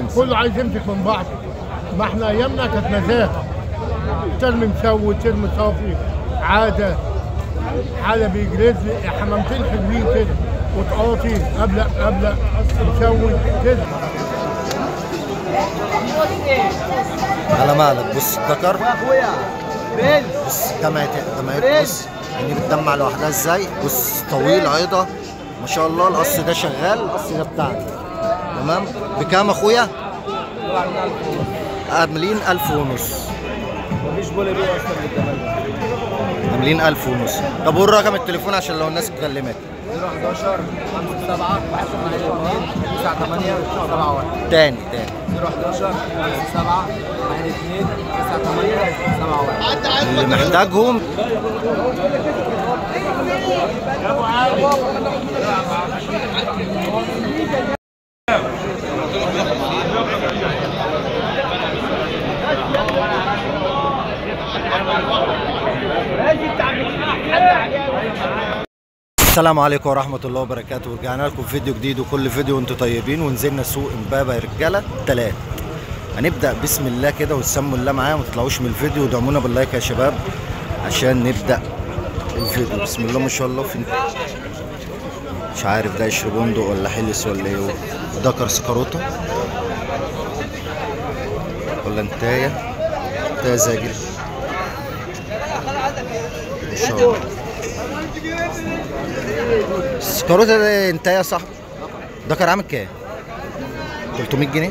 يمسك كله عايز يمسك من بعض ما احنا ايامنا كانت نزاهه ترمي مسوي ترمي صافي عاده حلبي جريزلي حمامتين حلوين كده وتقاطي قبل قبل مسوي كده على مالك بص الذكر بص دمعت دمعت بص يعني بتدمع لوحدها ازاي بص طويل عيضة ما شاء الله القص ده شغال القص ده بتاعنا تمام بكام اخويا؟ عاملين ألف ونص مفيش بولي بيه اصلا بالجمال عاملين ألف ونص طب قول رقم التليفون عشان لو الناس اتكلمت 011 5 7 1 9 8 7 1 تاني تاني 011 5 7 1 2 9 8 7 1 اللي محتاجهم السلام عليكم ورحمة الله وبركاته رجعنا لكم في فيديو جديد وكل فيديو وانتم طيبين ونزلنا سوق امبابة يا رجالة تلات هنبدأ بسم الله كده وتسموا الله معايا وما تطلعوش من الفيديو ودعمونا باللايك يا شباب عشان نبدأ الفيديو بسم الله ما شاء الله في مش عارف ده قشر بندق ولا حلس ولا ايه ده كرسكروطة ولا انتاية انتاية زاجل ما شاء الله السكروتة ده انت يا صاحبي ده كان عامل كام؟ 300 جنيه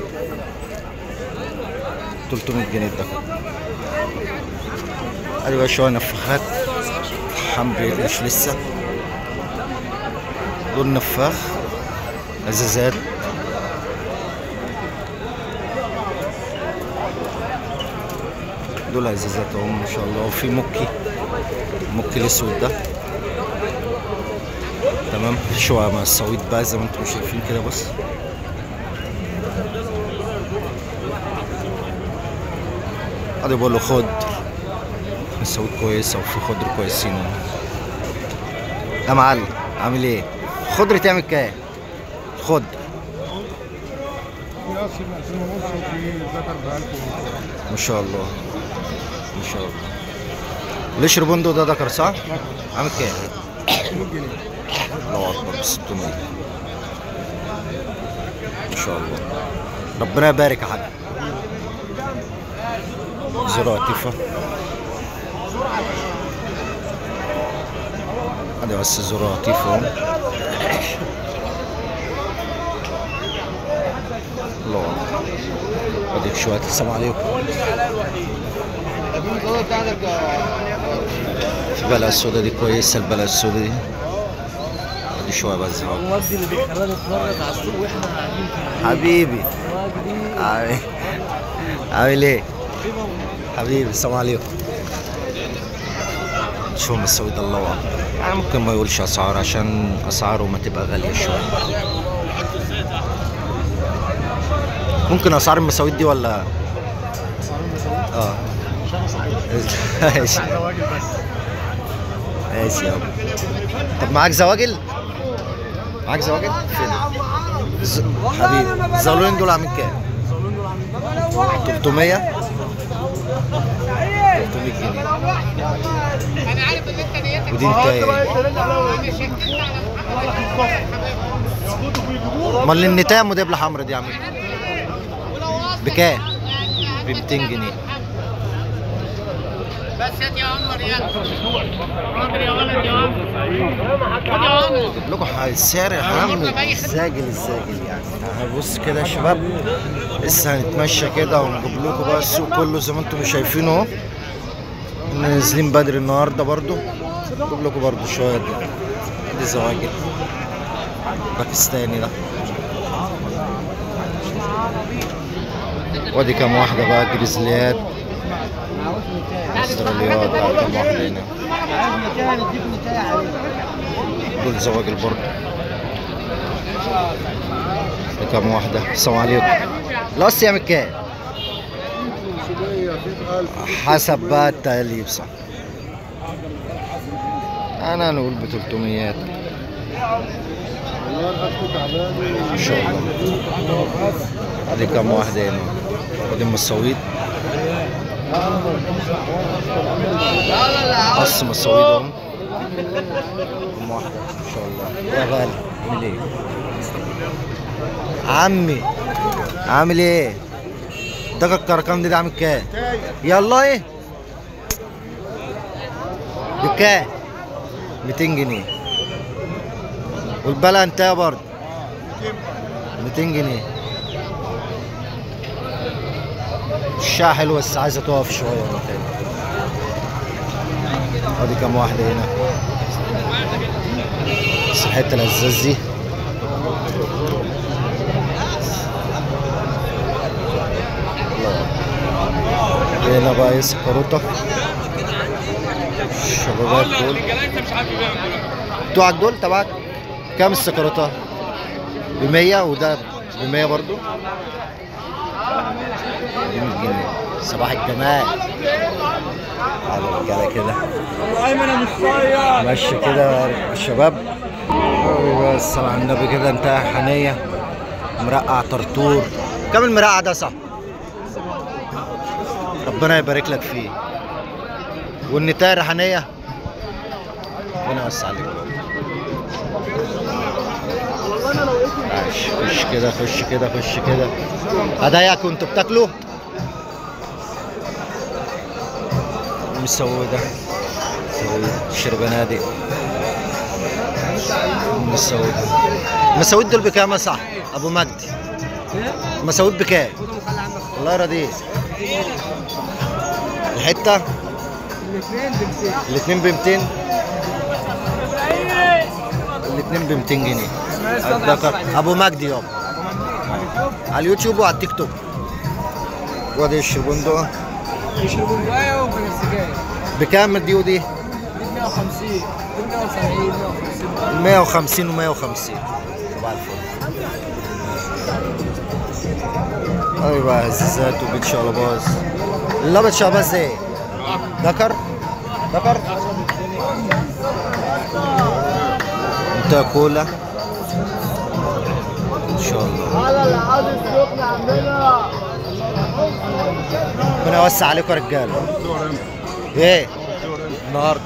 300 جنيه ده ادي بقى شويه نفاخات حمري مش لسه دول نفاخ ازازات دول ازازات اهو ما شاء الله وفي موكي الموكي الاسود ده تمام شوية مع السويت بقى زي ما انتم شايفين كده بس ادي بقول له خضر السويت كويسة وفي خضر كويسين اهو. يا معلم عامل ايه؟ خضر تعمل كام؟ خضر في اصل 2000 ونص وفي ذكر ب 1000 ونص ما شاء الله ما شاء الله ليش بندق ده ذكر صح؟ عامل كام؟ 600 جنيه الله اكبر ب 600 ما شاء الله ربنا يبارك يا حاج زراعة لطيفة ادي بس زراعة لطيفة اهو الله اكبر اديك شوية السلام عليكم البلة السوداء دي كويسة البلة السوداء دي ادي شوية بس اهو المجد اللي بيخلينا نتفرج على السوق واحنا قاعدين فيه حبيبي عامل عامل ايه؟ حبيبي السلام عليكم شو مسوي ده الله اكبر يعني ممكن ما يقولش اسعار عشان اسعاره ما تبقى غاليه شويه ممكن اسعار المساويت دي ولا اه ماشي ماشي يا أبو. طب معاك زواجل؟ معاك زواجل؟ فين؟ ز... حبيبي الزغلولين دول عاملين كام؟ 300 300 جنيه ودي انتايه امال النتايه ام دبله حمرا دي عامل بكام؟ ب 200 جنيه بس هات يا عمر يلا حاضر يا ولد يا عمر خد يا عمر اجيب لكم ح- السعر عامل الزاجل الزاجل يعني هبص كده يا شباب لسه هنتمشى كده ونجيب لكم بقى السوق كله زي ما انتم شايفينه اهو إحنا نازلين بدري النهارده برضو نجيب لكم برضو شويه دي دي زواجل باكستاني ده وادي كام واحدة بقى جريزليات استراليات بقى كام واحدة هنا دول زواجل برضه دي كام واحدة السلام عليكم القص يعمل كام؟ حسب بقى التقليب صح انا نقول ب 300 ما شاء الله ادي كام واحدة هنا ادي ام السويد قص ام السويد اهو ام واحدة ما شاء الله يا غالي عامل ايه عمي عامل ايه ده الكركم دي ده عامل كام يلا ايه بكام 200 جنيه والبلا انت برضه 200 جنيه الشاي حلوه بس عايزه تقف شويه ولا تاني ادي كام واحده هنا بس الحته الازاز دي الله. هنا بقى ايه سكروتة الشبابات دول بتوعك دول تبعك كام السكروتة؟ ب 100 وده ب 100 برضو 100 جنيه صباح الجمال على الرجاله كده ماشي كده الشباب أيوة، بس على النبي كده انتهى حنيه مرقع طرطور كام المرقع ده صح ربنا يبارك لك فيه والنتايه الريحانيه ربنا يوسع عليك ماشي خش كده خش كده خش كده هداياك وانتوا بتاكلوا مسودة الشربنادي مسودة مسود دول بكام يا صح ابو مجدي مسود بكام الله يرضيك الحته الاثنين ب 200 الاثنين ب 200 جنيه الذكر ابو مجدي يابا على اليوتيوب وعلى التيك توك وادي الشربندقه يشربوا ميه وبنفسجاي بكام دي ودي 150 170 150 150 و150 صباح الفل ايوه هزازات وبيت شقلباز اللبط شقلباز ايه؟ ذكر؟ ذكر؟ انت كولا ان شاء الله على العاد السخن عندنا ربنا يوسع عليكم يا رجاله ايه النهارده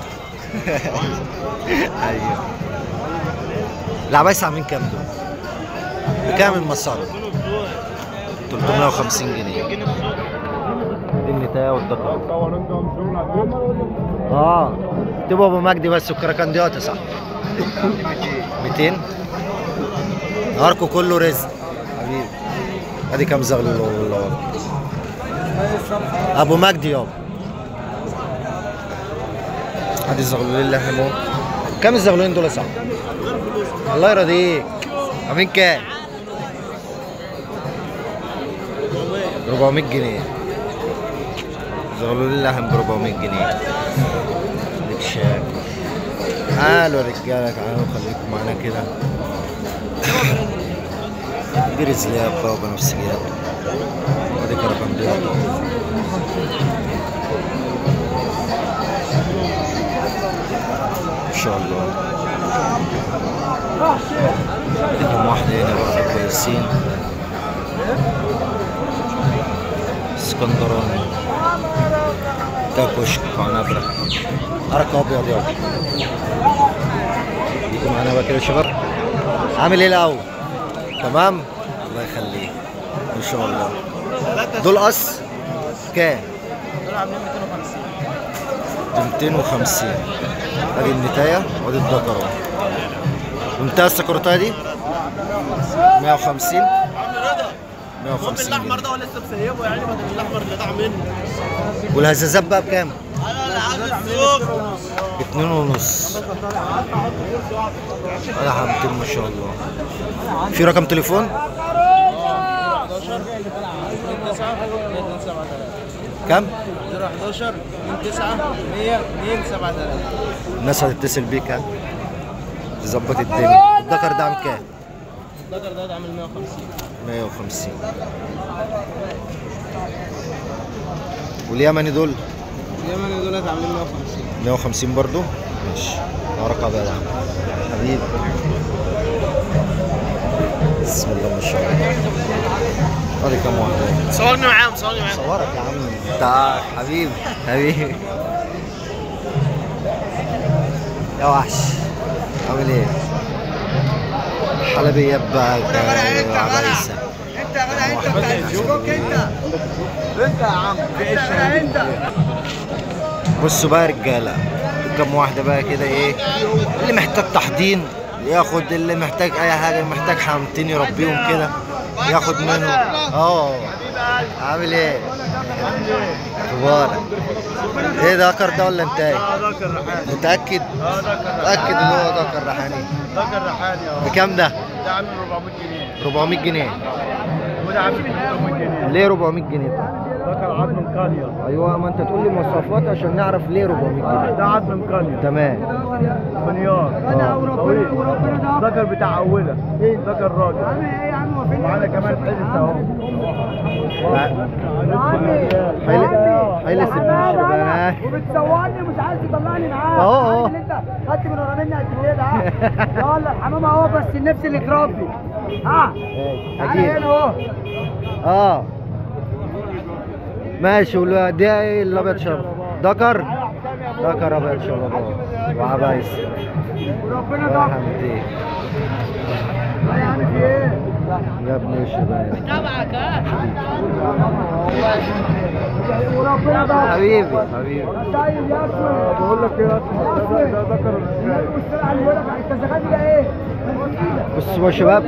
ايوه العبايس عاملين كام دول؟ بكام المصاري؟ 350 جنيه دي النتايه والدكر اه تبقى ابو مجدي بس والكركنديات صح 200 نهاركم كله رزق حبيبي ادي كام زغلول والله ابو مجدي يابا ادي الزغلولين اللي احنا مو كام الزغلولين دول يا صاحبي؟ الله يرضيك عاملين كام؟ 400 جنيه زغلولين لحم ب 400 جنيه ليك شاك تعالوا يا رجاله تعالوا خليكم معانا كده دي رزليات بقى وبنفسجيات ادي كركنديات ان شاء الله عندهم واحدة هنا برضه كويسين اسكندراني ده كشك عنبرة عرق ابيض يابا يجوا معانا بقى كده يا شباب عامل ايه الاول تمام الله يخليك ان شاء الله دول قص كام دي 250 ادي النتايه وادي الذكر اهو وانتهى السكرتايه دي 150 150 الاحمر ده هو لسه مسيبه يعني بدل الاحمر اللي ضاع منه والهزازات بقى بكام؟ على العاب السوق اتنين ونص انا حمتين ما شاء الله في رقم تليفون؟ كم؟ 011 من 9 100 2 7000 الناس هتتصل بيك ها تظبط الدنيا الذكر ده عامل كام؟ الذكر ده عامل 150 150 واليمني دول اليمني دولت عاملين 150 150 برضو ماشي بارك الله يا عم حبيبي بسم الله ما شاء الله ادي كم واحده صورني معاهم صورني معاهم صورك يا عم تعال حبيبي حبيبي يا وحش عامل ايه حلبيات بقى عبايسه انت يا غدا انت بتاع شوفك انت انت يا عم في ايش انت بصوا بقى يا رجاله كم واحده بقى كده ايه اللي محتاج تحضين ياخد اللي محتاج اي حاجه محتاج حمامتين يربيهم كده ياخد منهم اه عامل ايه مبارك ايه ده ذكر ده ولا انت ايه متاكد متاكد ان هو ذكر ريحاني ذكر ريحاني اه بكام ده ده عامل 400 جنيه 400 جنيه وده عامل 300 جنيه ليه 400 جنيه ده ذكر عظم مقالية ايوه ما انت تقول لي مواصفات عشان نعرف ليه 400 جنيه ده عظم مقالية تمام بنيار اه طويل ذكر بتاع أولة ذكر راجل ومعانا كمان حلس أهو حيل حيل الشربانة وبتصورني ومش عايز تطلعني معاك أهو، أهو. عارف اللي انت خدت من ورا مني قد ايه ده ها؟ يلا الحمام اهو بس النفس اللي تربي ها تعالى اكيد هنا اهو اه ماشي ولا ده ايه الابيض شرب ذكر ذكر ابيض شرب وعبايس وربنا يا ده حمدي يا عم في ايه؟ يا ابن الشباب وربنا ده حبيبي حبيبي طيب يا اسود بقول لك ايه يا أسطى؟ ده ده ذكر بص على الولد انت زغالي ده ايه؟ بصوا يا شباب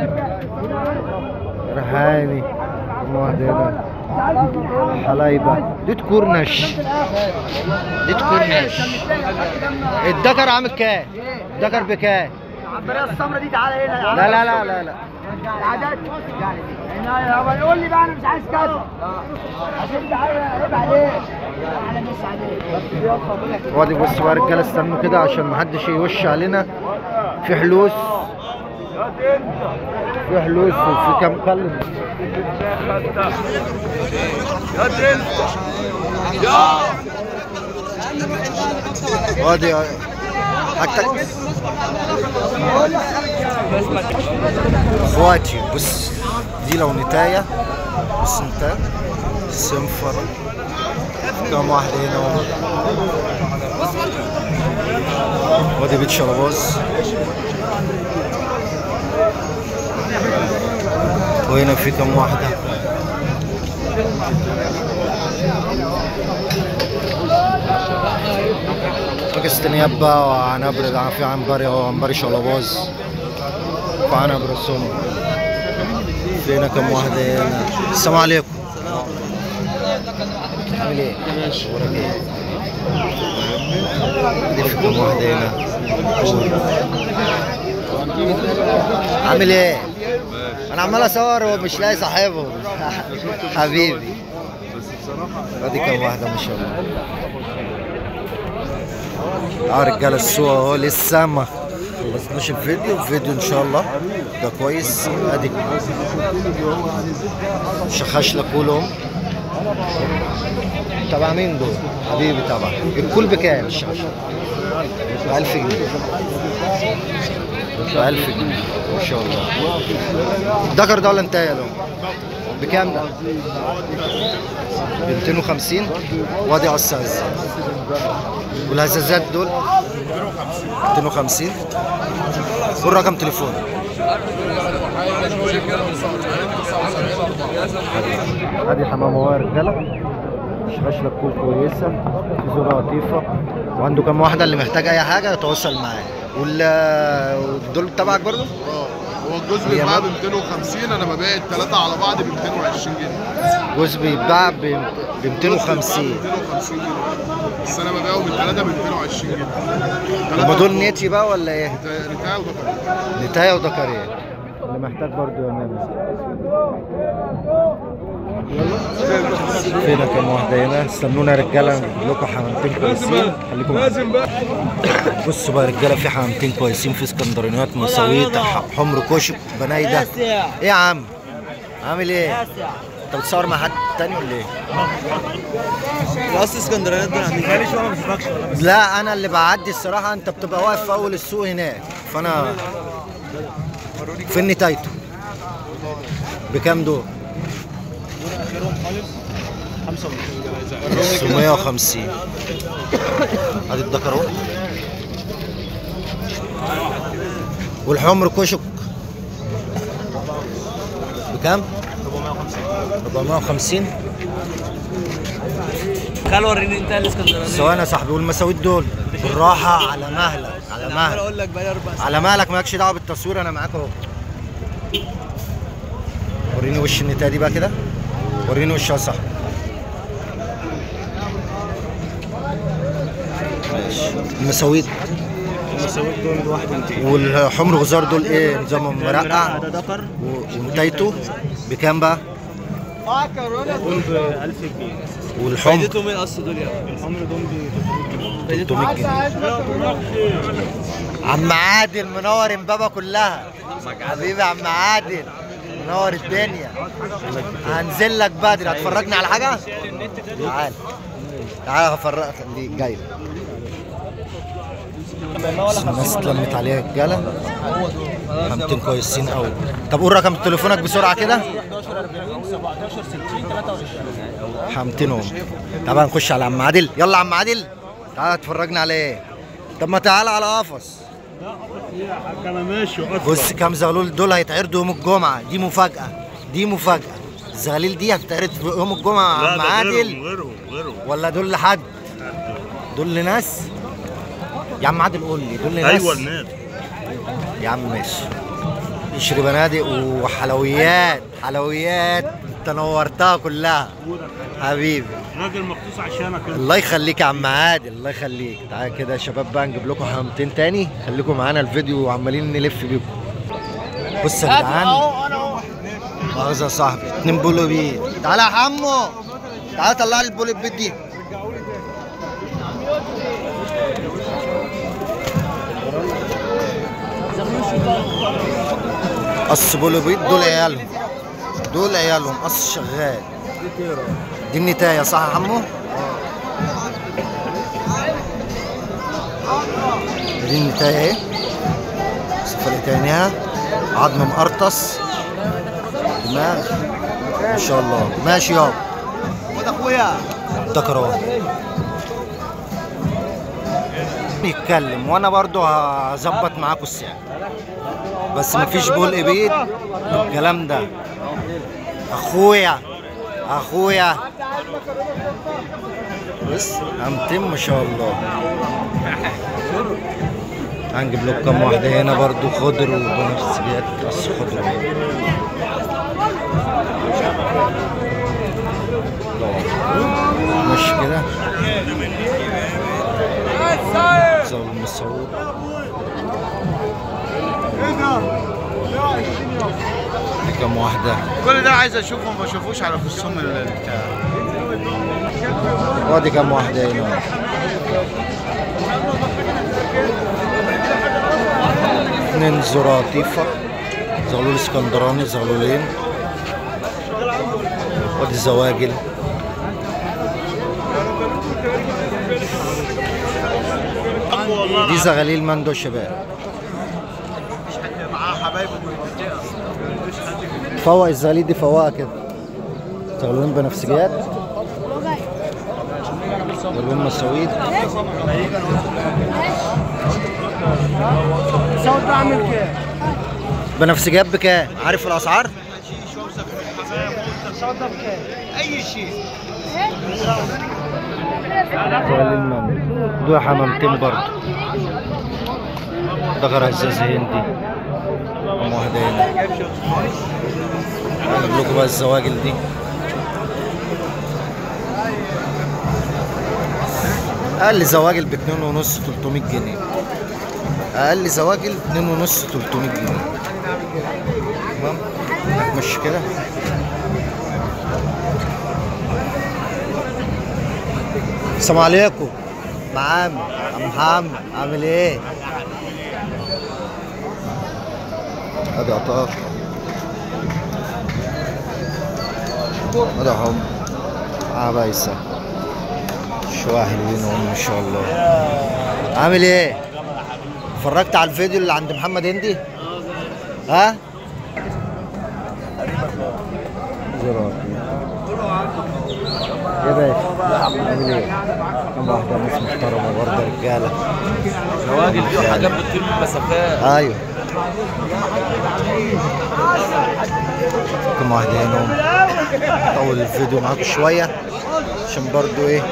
ريحاني كم واحدة هنا حلايبة دي تكورنش دي تكورنش الدكر عامل كام؟ الدكر بكام؟ العباريه السمراء دي تعالى هنا لا لا لا لا لا العادات يعني هنا هو يقول لي بقى انا مش عايز كذا عشان انت عايز عيب عليك على مش عليك وادي بص بقى يا رجاله استنوا كده عشان محدش يوش علينا في حلوس في حلوس وفي كام كلم وادي حتى اخواتي بص دي لو نتايه بص انت صنفر كم واحدة هنا اهو. وادي بيت شرباز وهنا في كم واحدة باكستانيات بقى وعنبر ده في عنبري اهو عنبري شلباز في عنبر السن في هنا كم واحدة هنا السلام عليكم عامل ايه؟ اخبارك ايه؟ دي في كم واحدة هنا قول. عامل ايه؟ انا عمال اصور ومش لاقي صاحبهم حبيبي ادي كم واحدة ما شاء الله اه رجاله السوق اهو لسه ما خلصناش الفيديو الفيديو ان شاء الله ده كويس ادي شخشلة كلهم تبع مين دول؟ حبيبي تبع الكل بكام الشخشلة؟ ب 1000 جنيه ب 1000 جنيه ما شاء الله الدكر ده ولا انت يا لو؟ بكام ده؟ ب 250 وادي عصاز والهزازات دول 250 والرقم تليفون ادي حمامه اهو يا رجاله شغاش لكوك كويسه في زوره لطيفه وعنده كام واحده اللي محتاج اي حاجه يتواصل معاه وال دول تبعك برضه؟ اه هو الجزء هي بيتباع ب مب- 250 انا ببيع الثلاثه على بعض ب 220 جنيه جوز بيتباع ب 250 250 جنيه بس انا ببيعه بالثلاثه ب 220 جنيه هما دول نيتي بقى ولا ايه؟ رتاع وده نتاية ودكرية اللي محتاج برضو يعمل فينا كام واحدة هنا استنونا يا رجالة نجيب لكم حمامتين كويسين خليكم لازم بقى بصوا بقى يا رجالة في حمامتين كويسين في اسكندرانيات مساويت ح- حمر كشك بنايدة ايه يا عم؟ عامل ايه؟ انت بتصور مع حد تاني ولا ايه؟ اصل اسكندرانيات دول عاملين شويه ما بشوفكش لا انا اللي بعدي الصراحة انت بتبقى واقف في اول السوق هناك فانا فين نتايته؟ بكام دول 550 ادي الدكر اهو والحمر كشك بكام 450 خلوا وريني انت الاسكندرانيه ثواني يا صاحبي والمساويت دول بالراحه على مهلك على مهلك اقول لك بقى اربع على مالك مالكش دعوه بالتصوير انا معاك اهو وريني وش النتايه دي بقى كده وريني وشها صح ماشي المساويت المساويت دول لوحده 200 والحمر غزار دول ايه نظامهم مرقع ده دكر و- ونتايته بكام بقى دول ب 1000 جنيه والحمر فايدتهم ايه اصل دول يعني الحمر دول ب 300 جنيه عم عادل منور امبابه كلها حبيبي عم عادل منور الدنيا هنزل لك بدري هتفرجني على حاجه تعال تعال هفرجك دي جاي الناس اتلمت عليها رجاله خامتين كويسين قوي طب قول رقم تليفونك بسرعه كده حامتينهم طب هنخش على عم عادل يلا عم عادل تعالى اتفرجنا عليه طب ما تعالى على قفص انا ماشي وقفت بص كام زغلول دول هيتعرضوا يوم الجمعه دي مفاجاه دي مفاجاه الزغاليل دي هتتعرض في يوم الجمعه يا عم عادل غيرهم غيرهم ولا دول لحد دول لناس يا عم عادل قول لي دول لناس ايوه الناس يا عم ماشي يشري بنادق وحلويات حلويات انت نورتها كلها حبيبي راجل مخصوص عشانك انت الله يخليك يا عم عادل الله يخليك تعالى كده يا شباب بقى نجيب لكم حمامتين تاني خليكم معانا الفيديو وعمالين نلف بيكم بص يا جدعان مؤاخذة يا صاحبي اتنين بولو بيت تعالى يا حمو تعالى طلع لي البولو بيت دي قص بولو بيت دول عيالهم دول عيالهم قص شغال دي النتاية صح يا حمو؟ دي النتاية اهي صفر تانيها عظم مقرطس دماغ ما شاء الله ماشي يابا خد اخويا افتكر اهو يتكلم وانا برضو هظبط معاكم السعر بس مفيش بول بيت الكلام ده اخويا اخويا بص قامتين ما شاء الله هنجيب لكم كام واحدة هنا برضو خضر وبنفسجيات بس خضر ماشي كده زول مسعود دي كام واحدة كل ده عايز اشوفه ما اشوفوش على خصوم البتاع وادي كام واحدة هنا اتنين زراطيفة زغلول اسكندراني زغلولين وادي زواجل دي زغاليل مندو شباب فوق الزغاليل دي فوقها كده زغلولين بنفسجيات زغلولين مساويد صوت بعمل كده بنفسجيات بكام؟ عارف الاسعار؟ زغلول المندو دول حمامتين برضه ده غير هزاز هندي كم واحدة هنا هجيب لكم بقى الزواجل دي أقل زواجل باتنين ونص تلتمية جنيه أقل زواجل اتنين ونص تلتمية جنيه تمام مش كده السلام عليكم معامل عم محمد عامل ايه؟ ادي عطار ادي هم عبايسة شوية حلوين هم ما شاء الله عامل ايه؟ اتفرجت على الفيديو اللي عند محمد هندي؟ ها؟ زرار يا باشا عامل ايه؟ كم واحدة ناس محترمة برضه رجالة الراجل دي حاجات بتطير من مسافات ايوه كم واحدة هنا طول الفيديو معاكم شوية عشان برضو ايه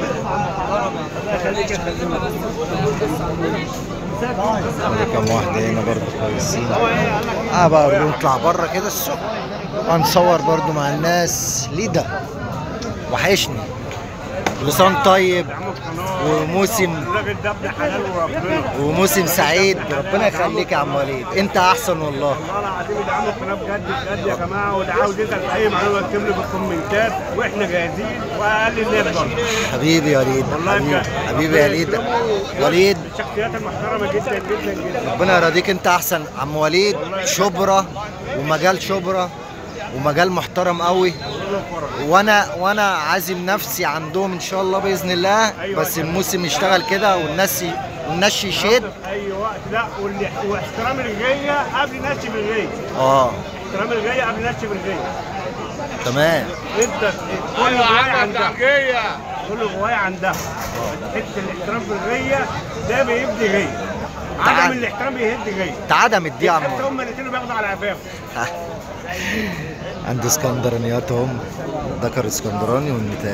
ادي كم واحدة هنا برضو كويسين اه بقى نطلع بره كده السوق هنصور برضو مع الناس ليدا وحشني لسان طيب وموسم الراجل ده ابن حلال وربنا وموسم سعيد ربنا يخليك يا عم وليد انت احسن والله والله العظيم اللي عامل قناه بجد بجد يا جماعه واللي عاوز يسال في اي معلومه يكتب لي في الكومنتات واحنا جاهزين واقل الناس برضه حبيبي يا وليد والله حبيبي بجد. حبيبي يا وليد وليد الشخصيات المحترمه جدا جدا جدا ربنا يرضيك انت احسن عم وليد شبرا ومجال شبرا ومجال محترم قوي وانا وانا عازم نفسي عندهم ان شاء الله باذن الله بس الموسم يشتغل كده والناس ي- والناس يشد اي وقت لا واللي- واحترام الغيه قبل نشف الغيه اه احترام الغيه قبل نشف الغيه تمام انت كل هوايه عندها كل هوايه عندها حته الاحترام في الغيه ده بيبدي غيه تعال. عدم الاحترام بيهد غيه اتعدمت دي يا عم حتى هما الاثنين بياخدوا على قفاهم عنده اسكندرانيات هم ذكر اسكندراني والمثال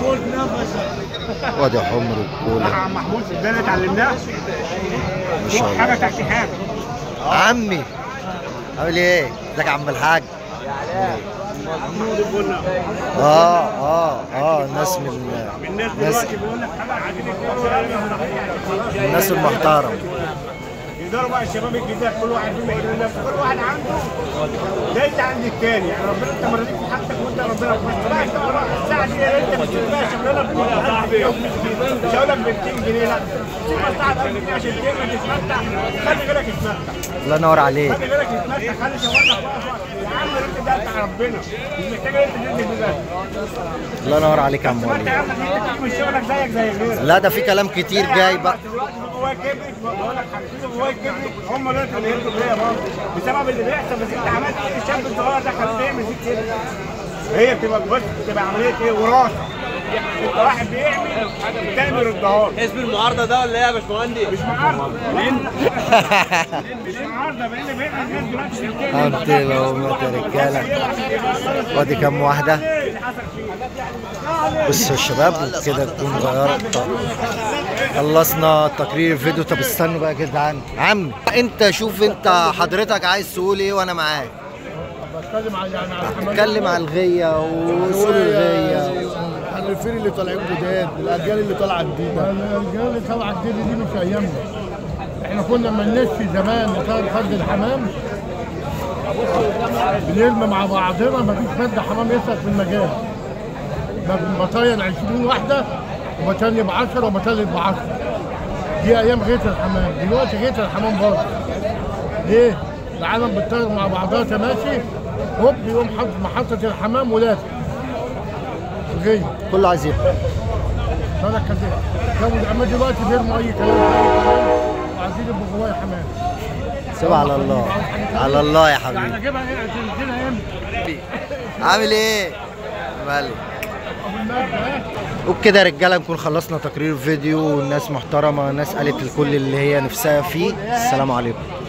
وادي حمر وكولا عم محمود ده اللي اتعلمناه ما شاء الله حاجه تحت حاجه عمي عامل ايه؟ ازيك يا عم الحاج؟ محمود قلنا اه اه اه الناس من الناس ناس دلوقتي بيقول لك حاجه عايزين يتكلموا الناس المحترم يقدروا بقى الشباب الجداد كل واحد فيهم يقدر لنفسه كل واحد عنده دايت عند التاني يعني ربنا انت مرضيك في حاجتك وانت ربنا في بقى انت بقى الساعه دي انت مش بقى شغلانه ب 100000 جنيه مش هقول لك ب 200 جنيه لا سيب الساعه ب 1000 جنيه عشان تقدر تتمتع خلي غيرك يتمتع الله ينور عليك خلي غيرك يتمتع خلي شغلك واقفه يا عم الرزق ده بتاع ربنا مش محتاج انت تنزل بجد الله ينور عليك يا عم ما انت وليد يا عم انت تيجي من شغلك زيك زي غيرك لا ده في كلام كتير جاي بقى دلوقتي جوايا كبرت بقول لك حاجه جوايا كبرت هم دول اللي هيدوا فيا برضه بسبب اللي بيحصل بس انت عملت ايه الشاب الصغير ده كان بيعمل فيك كده هي بتبقى بص بتبقى عمليه ايه وراثه انت واحد بيعمل التاني يردها له. حزب المعارضه ده ولا ايه يا باشمهندس؟ مش معارضه مش معارضه بان بيعمل الناس دلوقتي بتتكلم. قلت له مات يا رجاله وادي كام واحده بصوا يا شباب كده تكون غيرت خلصنا تقرير الفيديو طب استنوا بقى يا جدعان عم انت شوف انت حضرتك عايز تقول ايه وانا معاك بتكلم على يعني على الحمام اتكلم على الغيه وصول الغيه الرفير اللي طالعين جداد الاجيال اللي طالعه جديده الرجال اللي طلعت دي دي مش ايامنا احنا كنا لما نمشي زمان نطير فرد الحمام بنرمي مع بعضنا مفيش فرد حمام يسرق في المجال ب- بطاير 20 واحده وبتاني ب 10 وبتالت ب 10 دي ايام غيط الحمام دلوقتي غيط الحمام برضه ليه؟ العالم بتطير مع بعضها تماشي هوب يقوم حاطط محطه الحمام ولازم غير كله عايز يبقى انا كده جو اما دلوقتي بيرموا اي كلام في اي كلام وعايزين يبقوا جوايا حمام سيب على الله على الله يا يعني حبيبي اجيبها ايه تنزلها امتى؟ عامل ايه مالك ابو الناس ده وبكده يا رجاله نكون خلصنا تقرير فيديو والناس محترمه ناس قالت الكل اللي هي نفسها فيه السلام عليكم